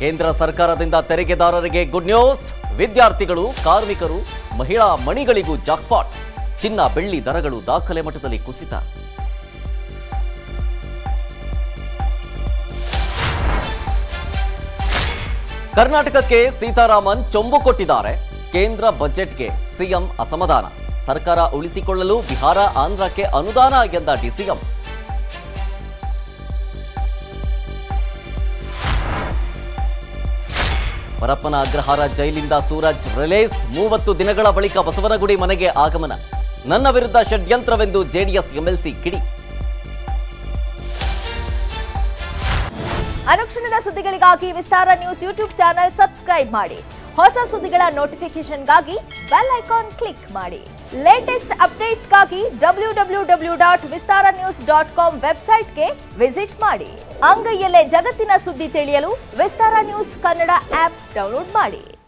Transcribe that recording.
ಕೇಂದ್ರ ಸರ್ಕಾರದಿಂದ ತೆರಿಗೆದಾರರಿಗೆ good news ವಿದ್ಯಾರ್ಥಿಗಳು ಕಾರ್ಮಿಕರು ಮಹಿಳಾ ಮಣಿಗಳಿಗೂ ಜಾಕ್ಪಾಟ್ ಚಿನ್ನ ಬೆಳ್ಳಿ ದರಗಳು ದಾಖಲೆ ಮಟ್ಟದಲ್ಲಿ ಕುಸಿತ ಕರ್ನಾಟಕಕ್ಕೆ ಸೀತಾರಾಮನ್ ಚೊಂಬು ಕೊಟ್ಟಿದ್ದಾರೆ ಕೇಂದ್ರ ಬಜೆಟ್ಗೆ ಸಿಎಂ ಅಸಮಾಧಾನ ಸರ್ಕಾರ ಉಳಿಸಿಕೊಳ್ಳಲು ಬಿಹಾರ ಆಂಧ್ರಕ್ಕೆ ಅನುದಾನ ಎಂದ ಡಿಸಿಎಂ ಪರಪ್ಪನ ಅಗ್ರಹಾರ ಜೈಲಿಂದ ಸೂರಜ್ ರಿಲೀಸ್ ಮೂವತ್ತು ದಿನಗಳ ಬಳಿಕ ಬಸವನಗುಡಿ ಮನೆಗೆ ಆಗಮನ ನನ್ನ ವಿರುದ್ಧ ಷಡ್ಯಂತ್ರವೆಂದು ಜೆಡಿಎಸ್ ಎಂಎಲ್ಸಿ ಕಿಡಿ ಅನುಕ್ಷಣದ ಸುದ್ದಿಗಳಿಗಾಗಿ Vistara news YouTube channel subscribe ಮಾಡಿ ಹೊಸ ಸುದ್ದಿಗಳ ನೋಟಿಫಿಕೇಶನ್ಗಾಗಿ ಬೆಲ್ ಐಕಾನ್ ಕ್ಲಿಕ್ ಮಾಡಿ ಲೇಟೆಸ್ಟ್ ಅಪ್ಡೇಟ್ಸ್ಗಾಗಿ W W W dot Vistara news dot com ವೆಬ್ಸೈಟ್ಗೆ ವಿಸಿಟ್ ಮಾಡಿ ಅಂಗೈಯಲ್ಲೇ ಜಗತ್ತಿನ ಸುದ್ದಿ ತಿಳಿಯಲು Vistara news Kannada app download ಮಾಡಿ